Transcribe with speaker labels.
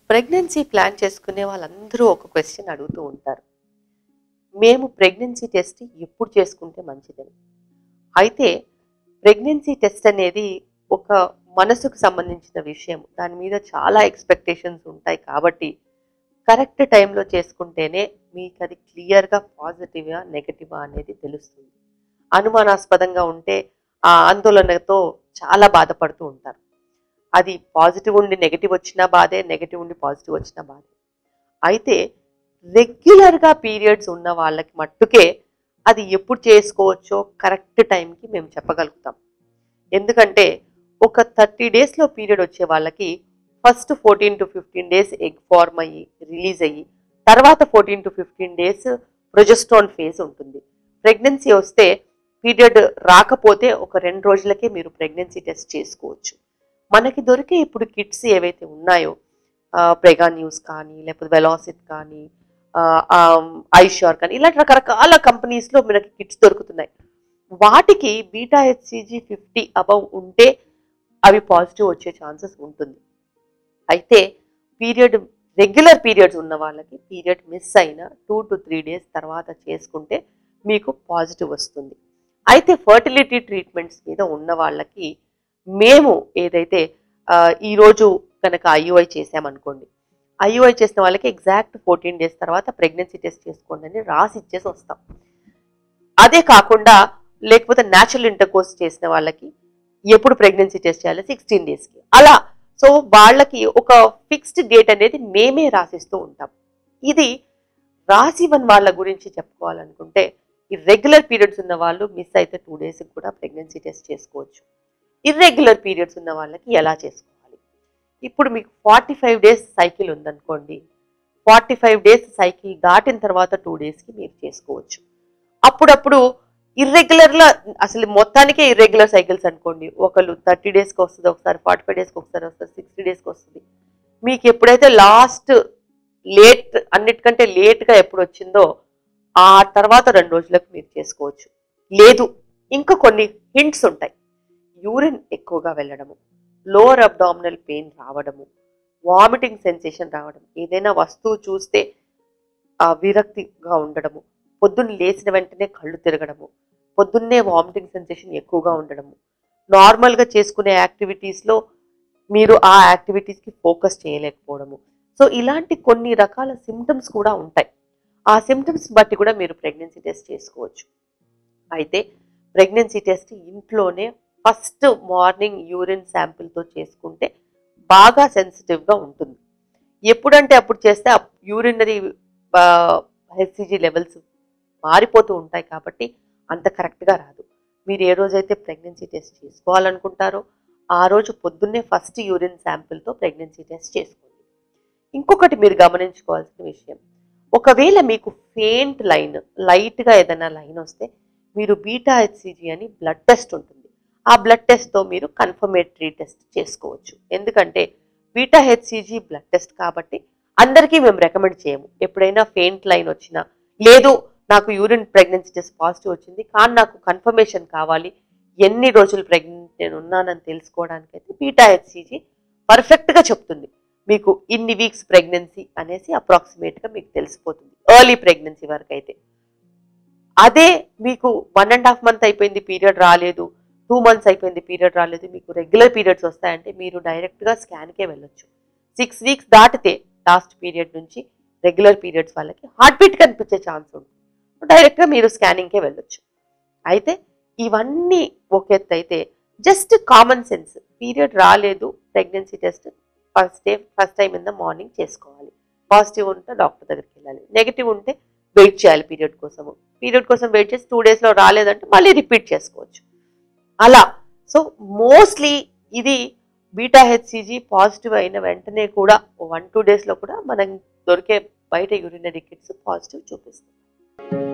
Speaker 1: pregnancy plan చేసుకునే వాళ్ళందరూ ఒక క్వశ్చన్ అడుగుతూ ఉంటారు మేము ప్రెగ్నెన్సీ టెస్ట్ ఎప్పుడు చేసుకుంటే మంచిదని అయితే ప్రెగ్నెన్సీ టెస్ట్ అనేది ఒక మనసుకు సంబంధించిన విషయం దాని మీద చాలా ఎక్స్పెక్టేషన్స్ ఉంటాయి కాబట్టి కరెక్ట్ టైంలో చేసుకుంటేనే మీకు అది క్లియర్గా పాజిటివా నెగటివా అనేది తెలుస్తుంది అనుమానాస్పదంగా ఉంటే ఆ ఆందోళనతో చాలా బాధపడుతూ ఉంటారు అది పాజిటివ్ ఉండి నెగటివ్ వచ్చినా బాధే నెగటివ్ ఉండి పాజిటివ్ వచ్చినా బాధే అయితే రెగ్యులర్గా పీరియడ్స్ ఉన్న వాళ్ళకి మట్టుకే అది ఎప్పుడు చేసుకోవచ్చో కరెక్ట్ టైంకి మేము చెప్పగలుగుతాం ఎందుకంటే ఒక థర్టీ డేస్లో పీరియడ్ వచ్చే వాళ్ళకి first fourteen to fifteen days egg form అయ్యి రిలీజ్ అయ్యి తర్వాత fourteen to fifteen days progesterone phase ఉంటుంది ప్రెగ్నెన్సీ వస్తే పీరియడ్ రాకపోతే ఒక రెండు రోజులకే మీరు ప్రెగ్నెన్సీ టెస్ట్ చేసుకోవచ్చు మనకి దొరికే ఇప్పుడు కిట్స్ ఏవైతే ఉన్నాయో ప్రెగా న్యూస్ కానీ లేకపోతే వెలాసిట్ కానీ ఐషోర్ కానీ ఇలాంటి రకరకాల కంపెనీస్లో మనకి కిట్స్ దొరుకుతున్నాయి వాటికి బీటా హెచ్సిజీ ఫిఫ్టీ అబవ్ ఉంటే అవి పాజిటివ్ వచ్చే ఛాన్సెస్ ఉంటుంది అయితే పీరియడ్ రెగ్యులర్ పీరియడ్స్ ఉన్న వాళ్ళకి పీరియడ్ మిస్ అయిన టూ టు త్రీ డేస్ తర్వాత చేసుకుంటే మీకు పాజిటివ్ వస్తుంది అయితే ఫర్టిలిటీ ట్రీట్మెంట్స్ మీద ఉన్న వాళ్ళకి మేము ఏదైతే ఆ, ఈరోజు కనుక ఐయుఐ చేసామనుకోండి ఐయుఐ చేసిన వాళ్ళకి ఎగ్జాక్ట్ ఫోర్టీన్ డేస్ తర్వాత ప్రెగ్నెన్సీ టెస్ట్ చేసుకోండి అని రాసి ఇచ్చేసి వస్తాం అదే కాకుండా లేకపోతే న్యాచురల్ ఇంటర్ కోర్స్ చేసిన వాళ్ళకి ఎప్పుడు ప్రెగ్నెన్సీ టెస్ట్ చేయాలి సిక్స్టీన్ డేస్కి అలా సో వాళ్ళకి ఒక ఫిక్స్డ్ డేట్ అనేది మేమే రాసిస్తూ ఉంటాం ఇది రాసివన్ వాళ్ళ గురించి చెప్పుకోవాలనుకుంటే ఈ రెగ్యులర్ పీరియడ్స్ ఉన్న వాళ్ళు మిస్ అయితే టూ డేస్కి కూడా ప్రెగ్నెన్సీ టెస్ట్ చేసుకోవచ్చు ఇర్రెగ్యులర్ పీరియడ్స్ ఉన్న వాళ్ళకి ఎలా చేసుకోవాలి ఇప్పుడు మీకు ఫార్టీ ఫైవ్ డేస్ సైకిల్ ఉందనుకోండి ఫార్టీ ఫైవ్ డేస్ సైకిల్ దాటిన తర్వాత టూ డేస్కి మీరు చేసుకోవచ్చు అప్పుడప్పుడు ఇర్రెగ్యులర్లో అసలు మొత్తానికే ఇర్రెగ్యులర్ సైకిల్స్ అనుకోండి ఒకళ్ళు థర్టీ డేస్కి వస్తుంది ఒకసారి ఫార్టీ ఫైవ్ డేస్కి ఒకసారి వస్తుంది సిక్స్టీ డేస్కి వస్తుంది మీకు ఎప్పుడైతే లాస్ట్ లేట్ అన్నిటికంటే లేట్గా ఎప్పుడు వచ్చిందో ఆ తర్వాత రెండు రోజులకు మీరు చేసుకోవచ్చు లేదు ఇంకా కొన్ని హింట్స్ ఉంటాయి యూరిన్ ఎక్కువగా వెళ్ళడము లోవర్ అబ్డామినల్ పెయిన్ రావడము వామిటింగ్ సెన్సేషన్ రావడం ఏదైనా వస్తువు చూస్తే ఆ విరక్తిగా ఉండడము పొద్దున్న లేచిన వెంటనే కళ్ళు తిరగడము పొద్దున్నే వామిటింగ్ సెన్సేషన్ ఎక్కువగా ఉండడము నార్మల్గా చేసుకునే యాక్టివిటీస్లో మీరు ఆ యాక్టివిటీస్కి ఫోకస్ చేయలేకపోవడము సో ఇలాంటి కొన్ని రకాల సిమ్టమ్స్ కూడా ఉంటాయి ఆ సిమ్టమ్స్ బట్టి కూడా మీరు ప్రెగ్నెన్సీ టెస్ట్ చేసుకోవచ్చు అయితే ప్రెగ్నెన్సీ టెస్ట్ ఇంట్లోనే ఫస్ట్ మార్నింగ్ యూరిన్ శాంపిల్తో చేసుకుంటే బాగా సెన్సిటివ్గా ఉంటుంది ఎప్పుడంటే అప్పుడు చేస్తే యూరినరీ హెచ్సిజీ లెవెల్స్ మారిపోతూ ఉంటాయి కాబట్టి అంత కరెక్ట్గా రాదు మీరు ఏ రోజైతే ప్రెగ్నెన్సీ టెస్ట్ చేసుకోవాలనుకుంటారో ఆ రోజు పొద్దున్నే ఫస్ట్ యూరిన్ శాంపిల్తో ప్రెగ్నెన్సీ టెస్ట్ చేసుకోండి ఇంకొకటి మీరు గమనించుకోవాల్సిన విషయం ఒకవేళ మీకు ఫేంట్ లైన్ లైట్గా ఏదైనా లైన్ వస్తే మీరు బీటా హెచ్సిజీ అని బ్లడ్ టెస్ట్ ఉంటుంది ఆ బ్లడ్ టెస్ట్తో మీరు కన్ఫర్మేటరీ టెస్ట్ చేసుకోవచ్చు ఎందుకంటే బీటా హెచ్సిజీ బ్లడ్ టెస్ట్ కాబట్టి అందరికీ మేము రికమెండ్ చేయము ఎప్పుడైనా ఫెయింట్ లైన్ వచ్చినా లేదు నాకు యూరిన్ ప్రెగ్నెన్సీ టెస్ట్ పాజిటివ్ వచ్చింది కానీ నాకు కన్ఫర్మేషన్ కావాలి ఎన్ని రోజులు ప్రెగ్నెంట్ నేను ఉన్నానని తెలుసుకోవడానికి అయితే బీటా హెచ్సిజీ పర్ఫెక్ట్గా చెప్తుంది మీకు ఇన్ని వీక్స్ ప్రెగ్నెన్సీ అనేసి అప్రాక్సిమేట్గా మీకు తెలిసిపోతుంది ఎర్లీ ప్రెగ్నెన్సీ వరకు అయితే అదే మీకు వన్ అండ్ హాఫ్ మంత్ అయిపోయింది పీరియడ్ రాలేదు టూ మంత్స్ అయిపోయింది పీరియడ్ రాలేదు మీకు రెగ్యులర్ పీరియడ్స్ వస్తాయంటే మీరు డైరెక్ట్గా స్కాన్కే వెళ్ళొచ్చు సిక్స్ వీక్స్ దాటితే లాస్ట్ పీరియడ్ నుంచి రెగ్యులర్ పీరియడ్స్ వాళ్ళకి హార్ట్ బీట్ కనిపించే ఛాన్స్ ఉంటుంది డైరెక్ట్గా మీరు స్కానింగ్కే వెళ్ళొచ్చు అయితే ఇవన్నీ ఒక ఎత్తు అయితే జస్ట్ కామన్ సెన్స్ పీరియడ్ రాలేదు pregnancy test first day first time in the morning చేసుకోవాలి పాజిటివ్ ఉంటే డాక్టర్ దగ్గరికి వెళ్ళాలి నెగిటివ్ ఉంటే వెయిట్ చేయాలి పీరియడ్ కోసము పీరియడ్ కోసం వెయిట్ చేసి టూ డేస్లో రాలేదంటే మళ్ళీ రిపీట్ చేసుకోవచ్చు అలా సో మోస్ట్లీ ఇది బీటా హెచ్సిజీ పాజిటివ్ అయిన వెంటనే కూడా వన్ టూ డేస్లో కూడా మనం దొరికే బయట యూరినరీ కిట్స్ పాజిటివ్ చూపిస్తుంది